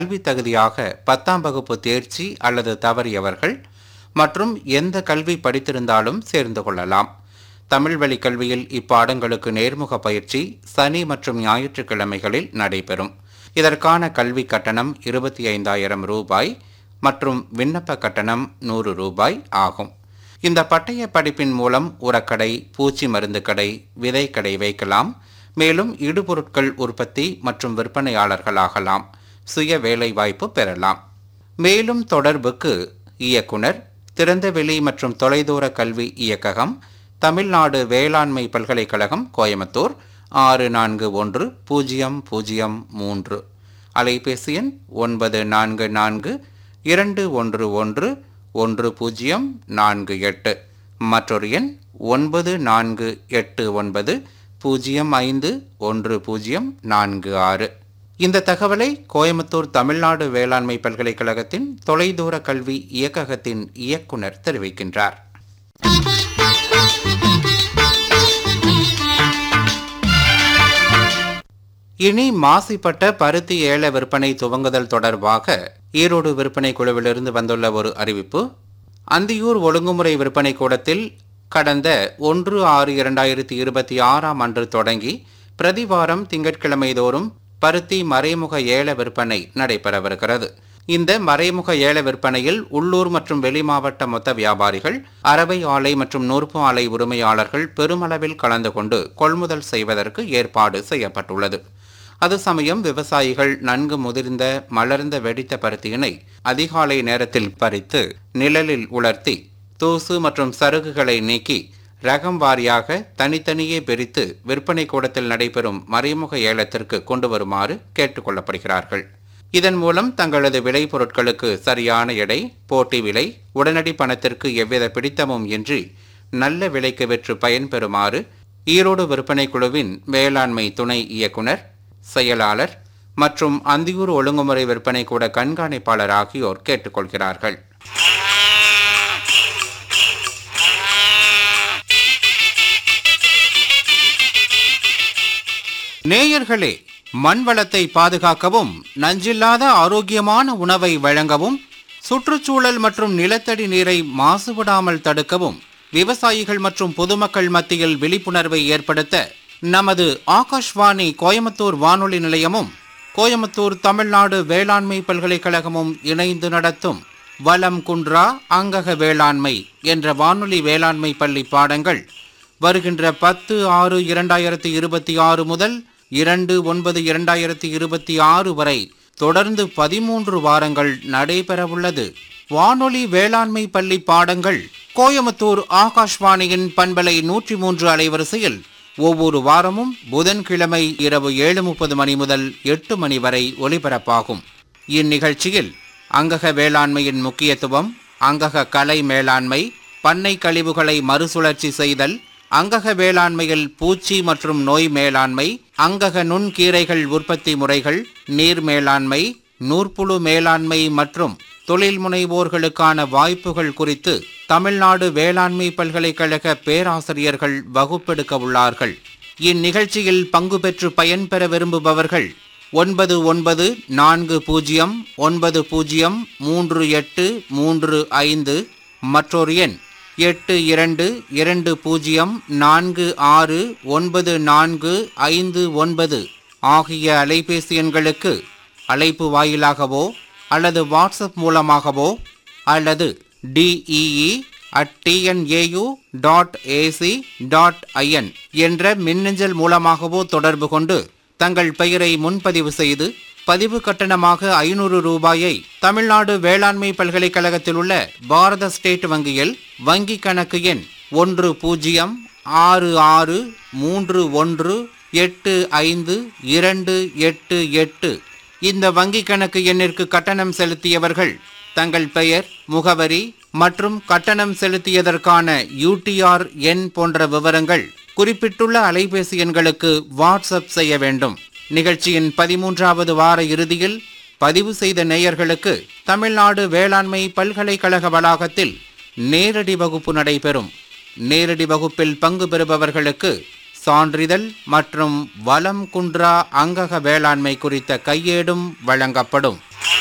கல்வி தகுதியாக பத்தாம் வகுப்பு தேர்ச்சி அல்லது தவறியவர்கள் மற்றும் எந்த கல்வி படித்திருந்தாலும் சேர்ந்து கொள்ளலாம் தமிழ் வழி கல்வியில் இப்பாடங்களுக்கு நேர்முக பயிற்சி சனி மற்றும் ஞாயிற்றுக்கிழமைகளில் நடைபெறும் இதற்கான கல்வி கட்டணம் இருபத்தி ஐந்தாயிரம் ரூபாய் மற்றும் விண்ணப்ப கட்டணம் நூறு ரூபாய் ஆகும் இந்த பட்டய படிப்பின் மூலம் உரக்கடை பூச்சி மருந்து கடை விதை கடை வைக்கலாம் மேலும் இடுபொருட்கள் உற்பத்தி மற்றும் விற்பனையாளர்களாகலாம் சுய வேலைவாய்ப்பு பெறலாம் மேலும் தொடர்புக்கு இயக்குனர் திறந்தவெளி மற்றும் தொலைதூர கல்வி இயக்ககம் தமிழ்நாடு வேளாண்மை பல்கலைக்கழகம் கோயம்புத்தூர் ஆறு நான்கு ஒன்று பூஜ்ஜியம் பூஜ்ஜியம் மூன்று அலைபேசி எண் ஒன்பது நான்கு நான்கு இரண்டு ஒன்று ஒன்று ஒன்று பூஜ்ஜியம் நான்கு எட்டு மற்றொரு எண் ஒன்பது நான்கு எட்டு ஒன்பது பூஜ்ஜியம் ஐந்து ஒன்று பூஜ்ஜியம் நான்கு ஆறு இந்த தகவலை கோயம்புத்தூர் தமிழ்நாடு வேளாண்மை பல்கலைக்கழகத்தின் தொலைதூர கல்வி இயக்ககத்தின் இயக்குனர் தெரிவிக்கின்றார் இனி மாசிப்பட்ட பருத்தி ஏல விற்பனை துவங்குதல் தொடர்பாக ஈரோடு விற்பனை குழுவிலிருந்து வந்துள்ள ஒரு அறிவிப்பு அந்தியூர் ஒழுங்குமுறை விற்பனை கூடத்தில் கடந்த ஒன்று ஆறு இரண்டாயிரத்தி இருபத்தி ஆறாம் அன்று தொடங்கி பிரதிவாரம் திங்கட்கிழமை தோறும் பருத்தி மறைமுக ஏல விற்பனை நடைபெறவிருக்கிறது இந்த மறைமுக ஏல விற்பனையில் உள்ளூர் மற்றும் வெளிமாவட்ட மொத்த வியாபாரிகள் அரவை ஆலை மற்றும் நூற்பு ஆலை உரிமையாளர்கள் பெருமளவில் கலந்து கொண்டு கொள்முதல் செய்வதற்கு ஏற்பாடு செய்யப்பட்டுள்ளது அது சமயம் விவசாயிகள் நன்கு முதிர்ந்த மலர்ந்த வெடித்த பருத்தியினை அதிகாலை நேரத்தில் பறித்து நிழலில் உலர்த்தி தூசு மற்றும் சருகுகளை நீக்கி ரகம் வாரியாக தனித்தனியே பிரித்து விற்பனை கூடத்தில் நடைபெறும் மறைமுக ஏலத்திற்கு கொண்டு வருமாறு கேட்டுக்கொள்ளப்படுகிறார்கள் இதன் மூலம் தங்களது விளை பொருட்களுக்கு சரியான எடை போட்டி விலை உடனடி பணத்திற்கு எவ்வித பிடித்தமும் இன்றி நல்ல விலைக்கு விற்று பயன்பெறுமாறு ஈரோடு விற்பனை குழுவின் வேளாண்மை துணை இயக்குனர் செயலாளர் மற்றும் அந்தியூர் ஒழுங்குமுறை விற்பனை கூட கண்காணிப்பாளர் ஆகியோர் கேட்டுக்கொள்கிறார்கள் நேயர்களே மண் வளத்தை பாதுகாக்கவும் நஞ்சில்லாத ஆரோக்கியமான உணவை வழங்கவும் சுற்றுச்சூழல் மற்றும் நிலத்தடி நீரை மாசுபடாமல் தடுக்கவும் விவசாயிகள் மற்றும் பொதுமக்கள் மத்தியில் விழிப்புணர்வை ஏற்படுத்த நமது ஆகாஷ்வாணி கோயம்புத்தூர் வானொலி நிலையமும் கோயம்புத்தூர் தமிழ்நாடு வேளாண்மை பல்கலைக்கழகமும் இணைந்து நடத்தும் வலம் குன்றா அங்கக வேளாண்மை என்ற வானொலி வேளாண்மை பள்ளி பாடங்கள் வருகின்ற பத்து ஆறு இரண்டாயிரத்தி இருபத்தி ஆறு முதல் இரண்டு ஒன்பது இரண்டாயிரத்தி இருபத்தி ஆறு வரை தொடர்ந்து பதிமூன்று வாரங்கள் நடைபெறவுள்ளது வானொலி வேளாண்மை பள்ளி பாடங்கள் கோயம்புத்தூர் ஆகாஷ்வாணியின் பண்பலை நூற்றி மூன்று அலைவரிசையில் ஒவ்வொரு வாரமும் புதன்கிழமை இரவு ஏழு முப்பது மணி முதல் எட்டு மணி வரை ஒலிபரப்பாகும் இந்நிகழ்ச்சியில் அங்கக வேளாண்மையின் முக்கியத்துவம் அங்கக கலை மேலாண்மை பண்ணை கழிவுகளை மறுசுழற்சி செய்தல் அங்கக வேளாண்மையில் பூச்சி மற்றும் நோய் மேலாண்மை அங்கக நுண்கீரைகள் உற்பத்தி முறைகள் நீர் மேலாண்மை நூற்புழு மேலாண்மை மற்றும் தொழில் முனைவோர்களுக்கான வாய்ப்புகள் குறித்து தமிழ்நாடு வேளாண்மை பல்கலைக்கழக பேராசிரியர்கள் வகுப்பெடுக்க உள்ளார்கள் இந்நிகழ்ச்சியில் பங்கு பெற்று பயன்பெற விரும்புபவர்கள் ஒன்பது ஒன்பது நான்கு பூஜ்ஜியம் ஒன்பது பூஜ்ஜியம் மூன்று எட்டு மூன்று ஐந்து மற்றொரு எண் எட்டு இரண்டு இரண்டு பூஜ்ஜியம் நான்கு ஆறு ஒன்பது நான்கு ஐந்து ஒன்பது ஆகிய அலைபேசி எண்களுக்கு அழைப்பு வாயிலாகவோ அல்லது வாட்ஸ்அப் மூலமாகவோ அல்லது D E E at T N A U dot A C dot I N என்ற மின்னஞ்சல் மூலமாகவோ தொடர்பு கொண்டு தங்கள் பெயரை முன்பதிவு செய்து பதிவு கட்டணமாக ஐநூறு ரூபாயை தமிழ்நாடு வேளாண்மை பல்கலைக்கழகத்தில் உள்ள பாரத ஸ்டேட் வங்கியில் வங்கி கணக்கு எண் ஒன்று பூஜ்ஜியம் ஆறு ஆறு மூன்று ஒன்று எட்டு ஐந்து இரண்டு எட்டு எட்டு இந்த வங்கி கணக்கு எண்ணிற்கு கட்டணம் செலுத்தியவர்கள் தங்கள் பெயர் முகவரி மற்றும் கட்டணம் செலுத்தியதற்கான யூடிஆர் எண் போன்ற விவரங்கள் குறிப்பிட்டுள்ள அலைபேசி எண்களுக்கு வாட்ஸ்அப் செய்ய வேண்டும் நிகழ்ச்சியின் பதிமூன்றாவது வார இறுதியில் பதிவு செய்த நேயர்களுக்கு தமிழ்நாடு வேளாண்மை பல்கலைக்கழக வளாகத்தில் நேரடி வகுப்பு நடைபெறும் நேரடி வகுப்பில் பங்கு பெறுபவர்களுக்கு சான்றிதழ் மற்றும் வலம் குன்றா அங்கக வேளாண்மை குறித்த கையேடும் வழங்கப்படும்